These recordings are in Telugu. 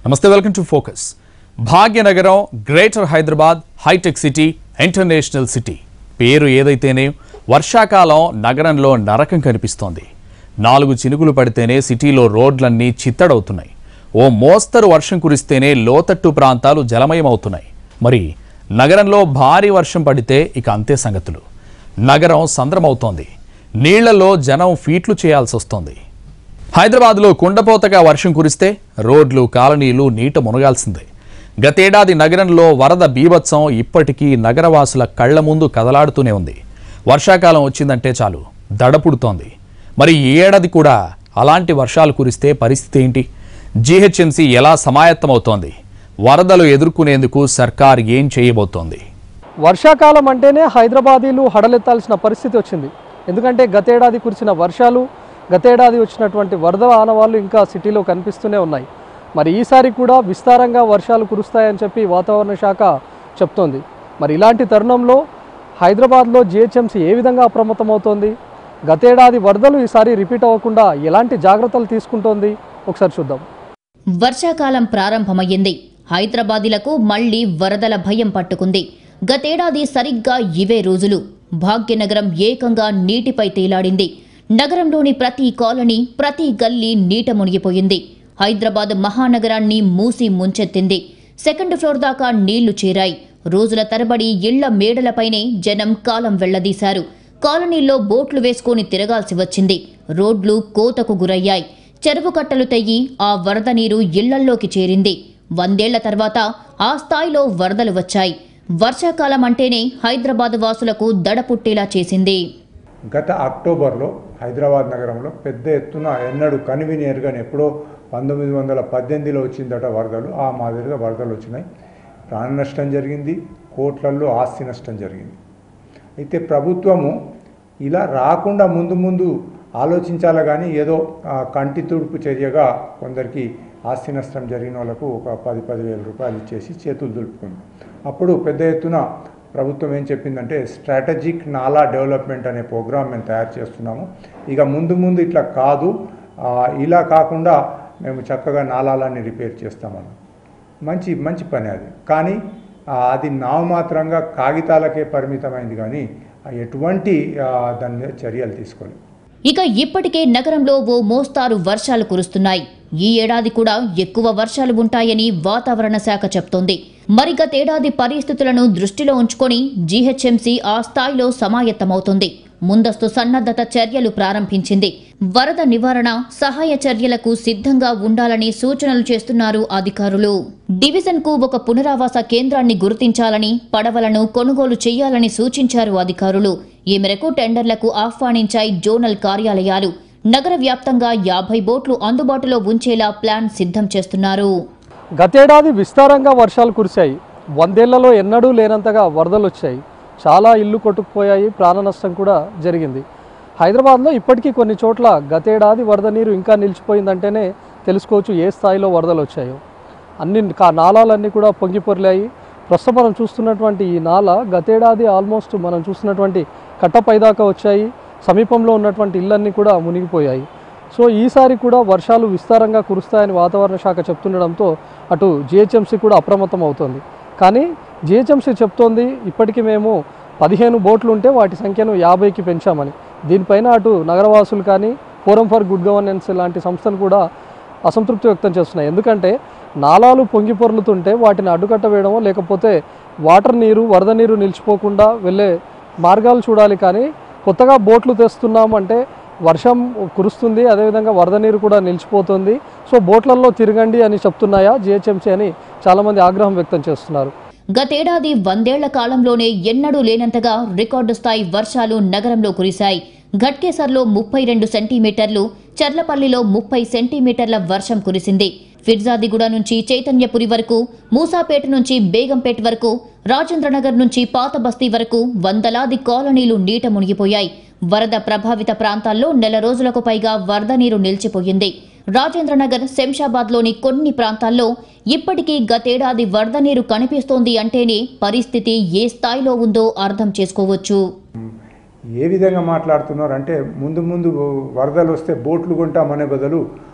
నమస్తే welcome to focus Bhagyanagaram greater Hyderabad hitech city international city పేరు ఏదైతేనే వర్షాకాలం నగరంలో నరకం కనిపిస్తోంది నాలుగు చినుకులు పడితేనే సిటీలో రోడ్లన్నీ చిత్తడవుతున్నాయి ఓ మోస్తరు వర్షం కురిస్తేనే లోతట్టు ప్రాంతాలు జలమయమవుతున్నాయి మరి నగరంలో భారీ వర్షం పడితే ఇక అంతే సంగతులు నగరం సంద్రమవుతోంది నీళ్లలో జనం ఫీట్లు చేయాల్సి వస్తోంది హైదరాబాద్లో కుండపోతగా వర్షం కురిస్తే రోడ్లు కాలనీలు నీట మునగాల్సిందే గతేడాది నగరంలో వరద బీభత్సం ఇప్పటికీ నగరవాసుల కళ్ల ముందు కదలాడుతూనే ఉంది వర్షాకాలం వచ్చిందంటే చాలు దడపుడుతోంది మరి ఈ ఏడాది కూడా అలాంటి వర్షాలు కురిస్తే పరిస్థితి ఏంటి జీహెచ్ఎంసీ ఎలా సమాయత్తమవుతోంది వరదలు ఎదుర్కొనేందుకు సర్కార్ ఏం చేయబోతోంది వర్షాకాలం అంటేనే హైదరాబాదీలు హడలెత్తాల్సిన పరిస్థితి వచ్చింది ఎందుకంటే గతేడాది కురిసిన వర్షాలు గతేడాది వచ్చినటువంటి వరద ఆనవాళ్ళు ఇంకా సిటీలో కనిపిస్తూనే ఉన్నాయి మరి ఈసారి కూడా విస్తారంగా వర్షాలు కురుస్తాయని చెప్పి వాతావరణ శాఖ చెప్తోంది మరి ఇలాంటి తరుణంలో హైదరాబాద్లో జిహెచ్ఎంసీ ఏ విధంగా అప్రమత్తమవుతోంది గతేడాది వరదలు ఈసారి రిపీట్ అవ్వకుండా ఎలాంటి జాగ్రత్తలు తీసుకుంటోంది ఒకసారి చూద్దాం వర్షాకాలం ప్రారంభమయ్యింది హైదరాబాదీలకు మళ్లీ వరదల భయం పట్టుకుంది గతేడాది సరిగ్గా ఇవే రోజులు భాగ్యనగరం ఏకంగా నీటిపై తేలాడింది నగరంలోని ప్రతి కాలనీ ప్రతి గల్లీ నీట మునిగిపోయింది హైదరాబాద్ మహానగరాన్ని మూసి ముంచెత్తింది సెకండ్ ఫ్లోర్ దాకా నీళ్లు చేరాయి రోజుల తరబడి ఇళ్ల మేడలపైనే జనం కాలం వెళ్లదీశారు కాలనీల్లో బోట్లు వేసుకొని తిరగాల్సి వచ్చింది రోడ్లు కోతకు గురయ్యాయి చెరువు కట్టలు తెయ్యి ఆ వరద నీరు ఇళ్లల్లోకి చేరింది వందేళ్ల తర్వాత ఆ స్థాయిలో వరదలు వచ్చాయి వర్షాకాలం అంటేనే హైదరాబాద్ వాసులకు దడ పుట్టేలా చేసింది గత అక్టోబర్లో హైదరాబాద్ నగరంలో పెద్ద ఎత్తున ఎన్నడూ కన్వీనియర్గా ఎప్పుడో పంతొమ్మిది వందల పద్దెనిమిదిలో వచ్చిందట వరదలు ఆ మాదిరిగా వరదలు వచ్చినాయి ప్రాణ నష్టం జరిగింది కోట్లల్లో ఆస్తి నష్టం జరిగింది అయితే ప్రభుత్వము ఇలా రాకుండా ముందు ముందు ఆలోచించాలా కానీ ఏదో ఆ, కంటి తుడుపు చర్యగా కొందరికి ఆస్తి నష్టం జరిగిన వాళ్ళకు ఒక పది పదివేల రూపాయలు ఇచ్చేసి చేతులు దులుపుకుంది అప్పుడు పెద్ద ఎత్తున ప్రభుత్వం ఏం చెప్పిందంటే స్ట్రాటజిక్ నాలా డెవలప్మెంట్ అనే ప్రోగ్రామ్ మేము తయారు చేస్తున్నాము ఇక ముందు ముందు ఇట్లా కాదు ఆ, ఇలా కాకుండా మేము చక్కగా నాలాలన్నీ రిపేర్ చేస్తామని మంచి మంచి పని అది కానీ ఆ, అది నామమాత్రంగా కాగితాలకే పరిమితమైంది కానీ ఆ, ఎటువంటి ఆ, దాని మీద చర్యలు తీసుకోలేదు ఇక ఇప్పటికే నగరంలో ఓ మోస్తారు వర్షాలు కురుస్తున్నాయి ఈ ఏడాది కూడా ఎక్కువ వర్షాలు ఉంటాయని వాతావరణ శాఖ చెప్తోంది మరి గతేడాది పరిస్థితులను దృష్టిలో ఉంచుకొని జీహెచ్ఎంసీ ఆ స్థాయిలో సమాయత్తమవుతుంది ముందస్తు సన్నద్ధత చర్యలు ప్రారంభించింది వరద నివారణ సహాయ చర్యలకు సిద్ధంగా ఉండాలని సూచనలు చేస్తున్నారు అధికారులు డివిజన్ కు ఒక పునరావాస కేంద్రాన్ని గుర్తించాలని పడవలను కొనుగోలు చేయాలని సూచించారు అధికారులు ఈ మేరకు టెండర్లకు ఆహ్వానించాయి జోనల్ కార్యాలయాలు నగర వ్యాప్తంగా యాభై బోట్లు అందుబాటులో ఉంచేలా ప్లాన్ సిద్ధం చేస్తున్నారు గతేడాది విస్తారంగా వర్షాలు కురిశాయి వందేళ్లలో ఎన్నడూ లేనంతగా వరదలు వచ్చాయి చాలా ఇల్లు కొట్టుకుపోయాయి ప్రాణ నష్టం కూడా జరిగింది హైదరాబాద్లో ఇప్పటికీ కొన్ని చోట్ల గతేడాది వరద నీరు ఇంకా నిలిచిపోయిందంటేనే తెలుసుకోవచ్చు ఏ స్థాయిలో వరదలు వచ్చాయో అన్ని కా నాలాలన్నీ కూడా పొంగి పొర్లాయి ప్రస్తుతం మనం చూస్తున్నటువంటి ఈ నాల గతేడాది ఆల్మోస్ట్ మనం చూస్తున్నటువంటి కట్టపై దాకా వచ్చాయి సమీపంలో ఉన్నటువంటి ఇళ్ళన్నీ కూడా మునిగిపోయాయి సో ఈసారి కూడా వర్షాలు విస్తారంగా కురుస్తాయని వాతావరణ శాఖ చెప్తుండడంతో అటు జిహెచ్ఎంసీ కూడా అప్రమత్తం అవుతోంది కానీ జిహెచ్ఎంసీ చెప్తోంది ఇప్పటికీ మేము పదిహేను బోట్లు ఉంటే వాటి సంఖ్యను యాభైకి పెంచామని దీనిపైన అటు నగరవాసులు కానీ ఫోరం ఫర్ గుడ్ గవర్నెన్స్ లాంటి సంస్థలు కూడా అసంతృప్తి వ్యక్తం చేస్తున్నాయి ఎందుకంటే నాలాలు పొంగి పొర్లుతుంటే వాటిని అడ్డుకట్ట వేయడమో లేకపోతే వాటర్ నీరు వరద నీరు నిలిచిపోకుండా వెళ్ళే మార్గాలు చూడాలి కానీ కొత్తగా బోట్లు తెస్తున్నామంటే వర్షం కురుస్తుంది అదేవిధంగా వరద నీరు కూడా నిలిచిపోతుంది సో బోట్లలో తిరగండి అని చెప్తున్నాయా జిహెచ్ఎంసీ అని చాలామంది ఆగ్రహం వ్యక్తం చేస్తున్నారు గతేడాది వందేళ్ల కాలంలోనే ఎన్నడూ లేనంతగా రికార్డు స్థాయి వర్షాలు నగరంలో కురిశాయి ఘట్కేసర్లో ముప్పై రెండు సెంటీమీటర్లు చర్లపల్లిలో ముప్పై సెంటీమీటర్ల వర్షం కురిసింది ఫిర్జాదిగూడ నుంచి చైతన్యపురి వరకు మూసాపేట నుంచి బేగంపేట్ వరకు రాజేంద్రనగర్ నుంచి పాత బస్తీ వరకు వందలాది కాలనీలు నీట మునిగిపోయాయి వరద ప్రభావిత ప్రాంతాల్లో నెల రోజులకు పైగా వరద నీరు నిలిచిపోయింది రాజేంద్రనగర్ శంషాబాద్లోని కొన్ని ప్రాంతాల్లో ఇప్పటికీ గతేడాది వరద నీరు కనిపిస్తోంది అంటేనే పరిస్థితి ఏ స్థాయిలో ఉందో అర్థం చేసుకోవచ్చు ఏ విధంగా మాట్లాడుతున్నారు అంటే ముందు ముందు వరదలు వస్తే బోట్లు కొంటామనే బదులు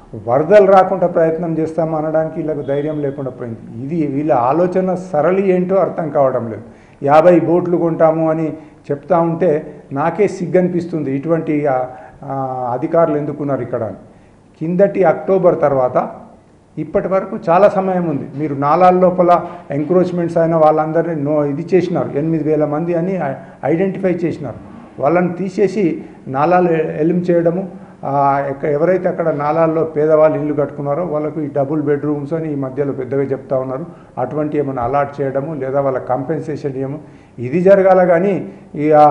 వరదలు రాకుండా ప్రయత్నం చేస్తాం అనడానికి వీళ్ళకు ధైర్యం లేకుండా పోయింది ఇది వీళ్ళ ఆలోచన సరళి ఏంటో అర్థం కావడం లేదు యాభై బోట్లు కొంటాము అని చెప్తా ఉంటే నాకే సిగ్గనిపిస్తుంది ఇటువంటి ఆ, ఆ, అధికారులు ఎందుకున్నారు ఇక్కడ అని కిందటి అక్టోబర్ తర్వాత ఇప్పటి వరకు చాలా సమయం ఉంది మీరు నాలాల లోపల ఎంక్రోచ్మెంట్స్ అయిన వాళ్ళందరినీ నో ఇది చేసినారు ఎనిమిది వేల మంది అని ఐ- ఐడెంటిఫై చేసినారు వాళ్ళని తీసేసి నాలాలు ఎలిమ్ చేయడము ఆ, ఎక్క ఎవరైతే అక్కడ నాలాల్లో పేదవాళ్ళు ఇల్లు కట్టుకున్నారో వాళ్ళకు ఈ డబుల్ బెడ్రూమ్స్ అని ఈ మధ్యలో పెద్దగా చెప్తా ఉన్నారు అటువంటి ఏమైనా అలాట్ చేయడము లేదా వాళ్ళ కంపెన్సేషన్ ఇవ్వము ఇది జరగాల కానీ ఈ ఆ,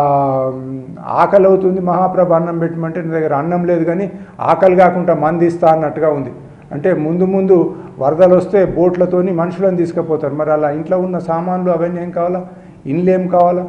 ఆకలి అవుతుంది మహాప్రభ అన్నం పెట్టమంటే నీ దగ్గర అన్నం లేదు కానీ ఆకలి కాకుండా మంది ఇస్తా అన్నట్టుగా ఉంది అంటే ముందు ముందు వరదలు వస్తే బోట్లతోని మనుషులను తీసుకుపోతారు మరి అలా ఇంట్లో ఉన్న సామాన్లు అవన్నీ ఏం కావాలా ఇండ్లు ఏం కావాలా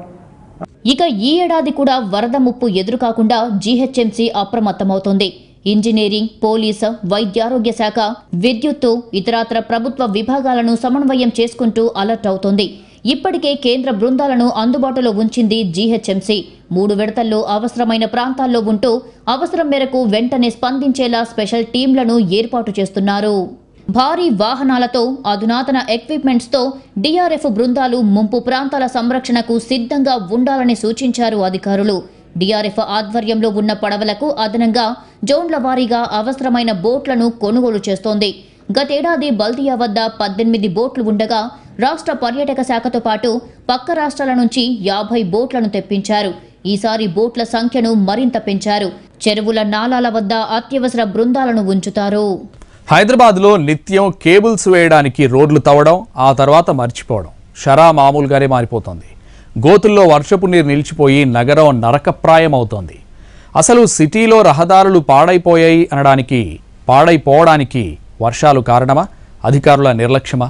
ఇక ఈ ఏడాది కూడా వరద ముప్పు ఎదురు కాకుండా జీహెచ్ఎంసీ అప్రమత్తమవుతోంది ఇంజనీరింగ్ పోలీసు వైద్యారోగ్య శాఖ విద్యుత్తు ఇతరాత్ర ప్రభుత్వ విభాగాలను సమన్వయం చేసుకుంటూ అలర్ట్ అవుతోంది ఇప్పటికే కేంద్ర బృందాలను అందుబాటులో ఉంచింది జీహెచ్ఎంసీ మూడు విడతల్లో అవసరమైన ప్రాంతాల్లో ఉంటూ అవసరం మేరకు వెంటనే స్పందించేలా స్పెషల్ టీంలను ఏర్పాటు చేస్తున్నారు భారీ వాహనాలతో అధునాతన ఎక్విప్మెంట్స్తో డిఆర్ఎఫ్ బృందాలు ముంపు ప్రాంతాల సంరక్షణకు సిద్ధంగా ఉండాలని సూచించారు అధికారులు డిఆర్ఎఫ్ ఆధ్వర్యంలో ఉన్న పడవలకు అదనంగా జోన్ల వారీగా అవసరమైన బోట్లను కొనుగోలు చేస్తోంది గతేడాది బల్దియా వద్ద పద్దెనిమిది బోట్లు ఉండగా రాష్ట్ర పర్యాటక శాఖతో పాటు పక్క రాష్ట్రాల నుంచి యాభై బోట్లను తెప్పించారు ఈసారి బోట్ల సంఖ్యను మరింత పెంచారు చెరువుల నాలాల వద్ద అత్యవసర బృందాలను ఉంచుతారు హైదరాబాద్లో నిత్యం కేబుల్స్ వేయడానికి రోడ్లు తవ్వడం ఆ తర్వాత మర్చిపోవడం షరా మామూలుగానే మారిపోతోంది గోతుల్లో వర్షపు నీరు నిలిచిపోయి నగరం నరకప్రాయం అవుతోంది అసలు సిటీలో రహదారులు పాడైపోయాయి అనడానికి పాడైపోవడానికి వర్షాలు కారణమా అధికారుల నిర్లక్ష్యమా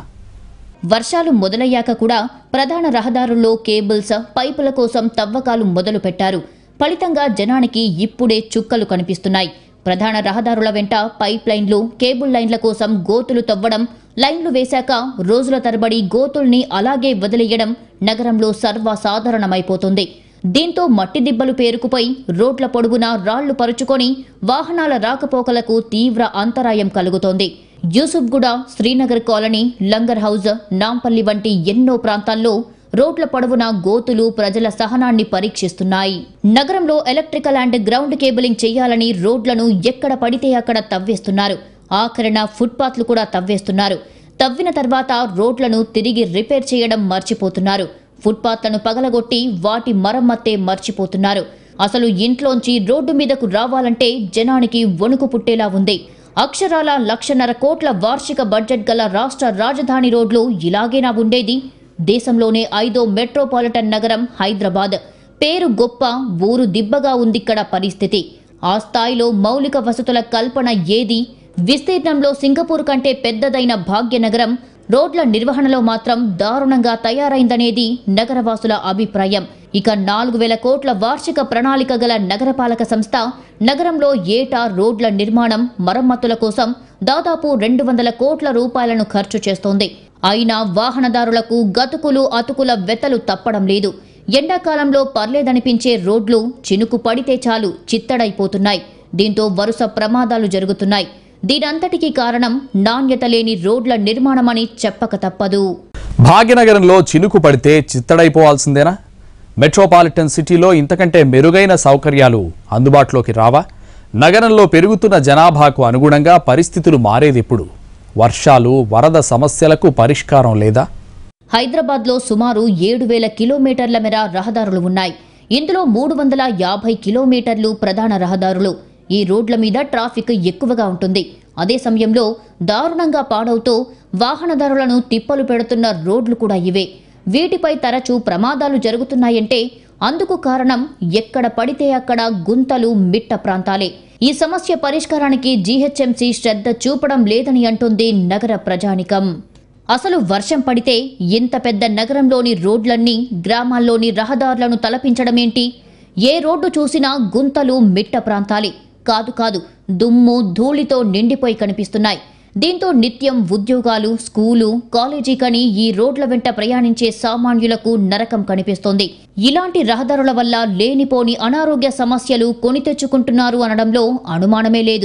వర్షాలు మొదలయ్యాక కూడా ప్రధాన రహదారుల్లో కేబుల్స్ పైపుల కోసం తవ్వకాలు మొదలు పెట్టారు ఫలితంగా జనానికి ఇప్పుడే చుక్కలు కనిపిస్తున్నాయి ప్రధాన రహదారుల వెంట పైప్ లైన్లు కేబుల్ లైన్ల కోసం గోతులు తవ్వడం లైన్లు వేశాక రోజుల తరబడి గోతుల్ని అలాగే వదిలేయడం నగరంలో సర్వసాధారణమైపోతుంది దీంతో మట్టి దిబ్బలు పేరుకుపోయి రోడ్ల పొడుగునా రాళ్లు పరుచుకొని వాహనాల రాకపోకలకు తీవ్ర అంతరాయం కలుగుతోంది యూసుఫ్గూడ శ్రీనగర్ కాలనీ లంగర్ హౌజ్ నాంపల్లి వంటి ఎన్నో ప్రాంతాల్లో రోడ్ల పొడవునా గోతులు ప్రజల సహనాన్ని పరీక్షిస్తున్నాయి నగరంలో ఎలక్ట్రికల్ అండ్ గ్రౌండ్ కేబులింగ్ చేయాలని రోడ్లను ఎక్కడ పడితే అక్కడ తవ్వేస్తున్నారు ఆఖరణ ఫుట్పాత్లు కూడా తవ్వేస్తున్నారు తవ్విన తర్వాత రోడ్లను తిరిగి రిపేర్ చేయడం మర్చిపోతున్నారు ఫుట్పాత్లను పగలగొట్టి వాటి మరమ్మత్తే మర్చిపోతున్నారు అసలు ఇంట్లోంచి రోడ్డు మీదకు రావాలంటే జనానికి వణుకు పుట్టేలా ఉంది అక్షరాల లక్షన్నర కోట్ల వార్షిక బడ్జెట్ గల రాష్ట్ర రాజధాని రోడ్లు ఇలాగేనా ఉండేది దేశంలోనే ఐదో మెట్రోపాలిటన్ నగరం హైదరాబాద్ పేరు గొప్ప ఊరు దిబ్బగా ఉందిక్కడ పరిస్థితి ఆ స్థాయిలో మౌలిక వసతుల కల్పన ఏది విస్తీర్ణంలో సింగపూర్ కంటే పెద్దదైన భాగ్యనగరం రోడ్ల నిర్వహణలో మాత్రం దారుణంగా తయారైందనేది నగరవాసుల అభిప్రాయం ఇక నాలుగు వేల కోట్ల వార్షిక ప్రణాళిక గల నగరపాలక సంస్థ నగరంలో ఏటా రోడ్ల నిర్మాణం మరమ్మతుల కోసం దాదాపు రెండు వందల కోట్ల రూపాయలను ఖర్చు చేస్తోంది అయినా వాహనదారులకు గతుకులు అతుకుల వెతలు తప్పడం లేదు ఎండాకాలంలో పర్లేదనిపించే రోడ్లు చినుకు పడితే చాలు చిత్తడైపోతున్నాయి దీంతో వరుస ప్రమాదాలు జరుగుతున్నాయి దీనంతటికీ కారణం నాణ్యత లేని రోడ్ల నిర్మాణమని చెప్పక తప్పదు భాగ్యనగరంలో చినుకు పడితే చిత్తడైపోవాల్సిందేనా మెట్రోపాలిటన్ సిటీలో ఇంతకంటే మెరుగైన సౌకర్యాలు అందుబాటులోకి రావా నగరంలో పెరుగుతున్న జనాభాకు అనుగుణంగా పరిస్థితులు మారేదెప్పుడు వర్షాలు వరద సమస్యలకు పరిష్కారం లేదా హైదరాబాద్లో సుమారు ఏడు వేల కిలోమీటర్ల మేర రహదారులు ఉన్నాయి ఇందులో మూడు వందల యాభై కిలోమీటర్లు ప్రధాన రహదారులు ఈ రోడ్ల మీద ట్రాఫిక్ ఎక్కువగా ఉంటుంది అదే సమయంలో దారుణంగా పాడవుతూ వాహనదారులను తిప్పలు పెడుతున్న రోడ్లు కూడా ఇవే వీటిపై తరచూ ప్రమాదాలు జరుగుతున్నాయంటే అందుకు కారణం ఎక్కడ పడితే అక్కడ గుంతలు మిట్ట ప్రాంతాలే ఈ సమస్య పరిష్కారానికి జీహెచ్ఎంసీ శ్రద్ధ చూపడం లేదని అంటుంది నగర ప్రజానికం అసలు వర్షం పడితే ఇంత పెద్ద నగరంలోని రోడ్లన్నీ గ్రామాల్లోని రహదారులను తలపించడమేంటి ఏ రోడ్డు చూసినా గుంతలు మిట్ట ప్రాంతాలే కాదు కాదు దుమ్ము ధూళితో నిండిపోయి కనిపిస్తున్నాయి దీంతో నిత్యం ఉద్యోగాలు స్కూలు కాలేజీ కని ఈ రోడ్ల వెంట ప్రయాణించే సామాన్యులకు నరకం కనిపిస్తోంది ఇలాంటి రహదారుల వల్ల లేనిపోని అనారోగ్య సమస్యలు కొని తెచ్చుకుంటున్నారు అనడంలో అనుమానమే లేదు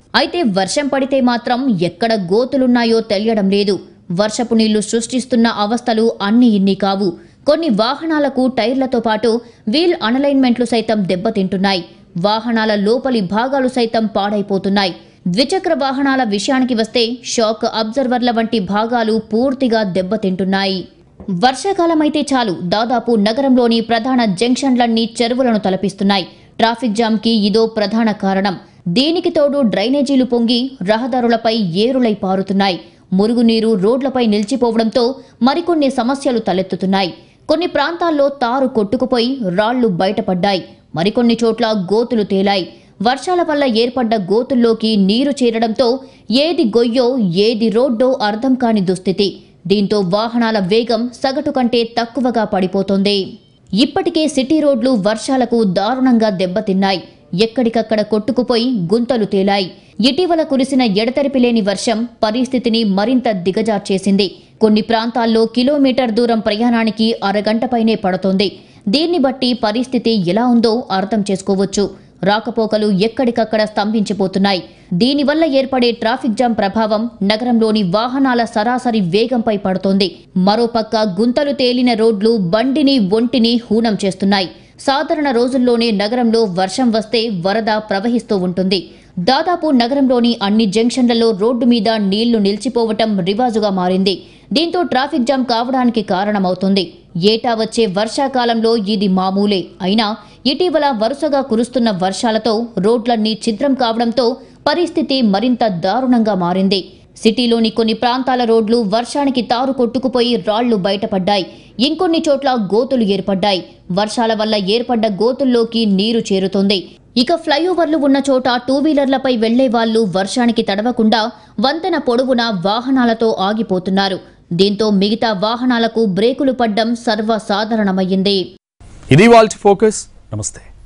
అయితే వర్షం పడితే మాత్రం ఎక్కడ గోతులున్నాయో తెలియడం లేదు వర్షపు నీళ్లు సృష్టిస్తున్న అవస్థలు అన్ని ఇన్ని కావు కొన్ని వాహనాలకు టైర్లతో పాటు వీల్ అనలైన్మెంట్లు సైతం దెబ్బతింటున్నాయి వాహనాల లోపలి భాగాలు సైతం పాడైపోతున్నాయి ద్విచక్ర వాహనాల విషయానికి వస్తే షాక్ అబ్జర్వర్ల వంటి భాగాలు పూర్తిగా దెబ్బతింటున్నాయి వర్షాకాలం అయితే చాలు దాదాపు నగరంలోని ప్రధాన జంక్షన్లన్నీ చెరువులను తలపిస్తున్నాయి ట్రాఫిక్ జామ్కి ఇదో ప్రధాన కారణం దీనికి తోడు డ్రైనేజీలు పొంగి రహదారులపై ఏరులై పారుతున్నాయి మురుగునీరు రోడ్లపై నిలిచిపోవడంతో మరికొన్ని సమస్యలు తలెత్తుతున్నాయి కొన్ని ప్రాంతాల్లో తారు కొట్టుకుపోయి రాళ్లు బయటపడ్డాయి మరికొన్ని చోట్ల గోతులు తేలాయి వర్షాల వల్ల ఏర్పడ్డ గోతుల్లోకి నీరు చేరడంతో ఏది గొయ్యో ఏది రోడ్డో అర్థం కాని దుస్థితి దీంతో వాహనాల వేగం సగటు కంటే తక్కువగా పడిపోతోంది ఇప్పటికే సిటీ రోడ్లు వర్షాలకు దారుణంగా దెబ్బతిన్నాయి ఎక్కడికక్కడ కొట్టుకుపోయి గుంతలు తేలాయి ఇటీవల కురిసిన ఎడతెరిపి లేని వర్షం పరిస్థితిని మరింత దిగజార్చేసింది కొన్ని ప్రాంతాల్లో కిలోమీటర్ దూరం ప్రయాణానికి అరగంట పైనే పడుతోంది దీన్ని బట్టి పరిస్థితి ఎలా ఉందో అర్థం చేసుకోవచ్చు రాకపోకలు ఎక్కడికక్కడ స్తంభించిపోతున్నాయి దీనివల్ల ఏర్పడే ట్రాఫిక్ జామ్ ప్రభావం నగరంలోని వాహనాల సరాసరి వేగంపై పడుతోంది మరోపక్క గుంతలు తేలిన రోడ్లు బండిని ఒంటిని హూనం చేస్తున్నాయి సాధారణ రోజుల్లోనే నగరంలో వర్షం వస్తే వరద ప్రవహిస్తూ ఉంటుంది దాదాపు నగరంలోని అన్ని జంక్షన్లలో రోడ్డు మీద నీళ్లు నిలిచిపోవటం రివాజుగా మారింది దీంతో ట్రాఫిక్ జామ్ కావడానికి కారణమవుతుంది ఏటా వచ్చే వర్షాకాలంలో ఇది మామూలే అయినా ఇటీవల వరుసగా కురుస్తున్న వర్షాలతో రోడ్లన్నీ ఛిద్రం కావడంతో పరిస్థితి మరింత దారుణంగా మారింది సిటీలోని కొన్ని ప్రాంతాల రోడ్లు వర్షానికి తారు కొట్టుకుపోయి రాళ్లు బయటపడ్డాయి ఇంకొన్ని చోట్ల గోతులు ఏర్పడ్డాయి వర్షాల వల్ల ఏర్పడ్డ గోతుల్లోకి నీరు చేరుతోంది ఇక ఫ్లైఓవర్లు ఉన్న చోట టూ వీలర్లపై వెళ్లే వాళ్ళు వర్షానికి తడవకుండా వంతెన పొడవునా వాహనాలతో ఆగిపోతున్నారు దీంతో మిగతా వాహనాలకు బ్రేకులు పడ్డం సర్వసాధారణమయ్యింది ఇది వాళ్ళ ఫోకస్ నమస్తే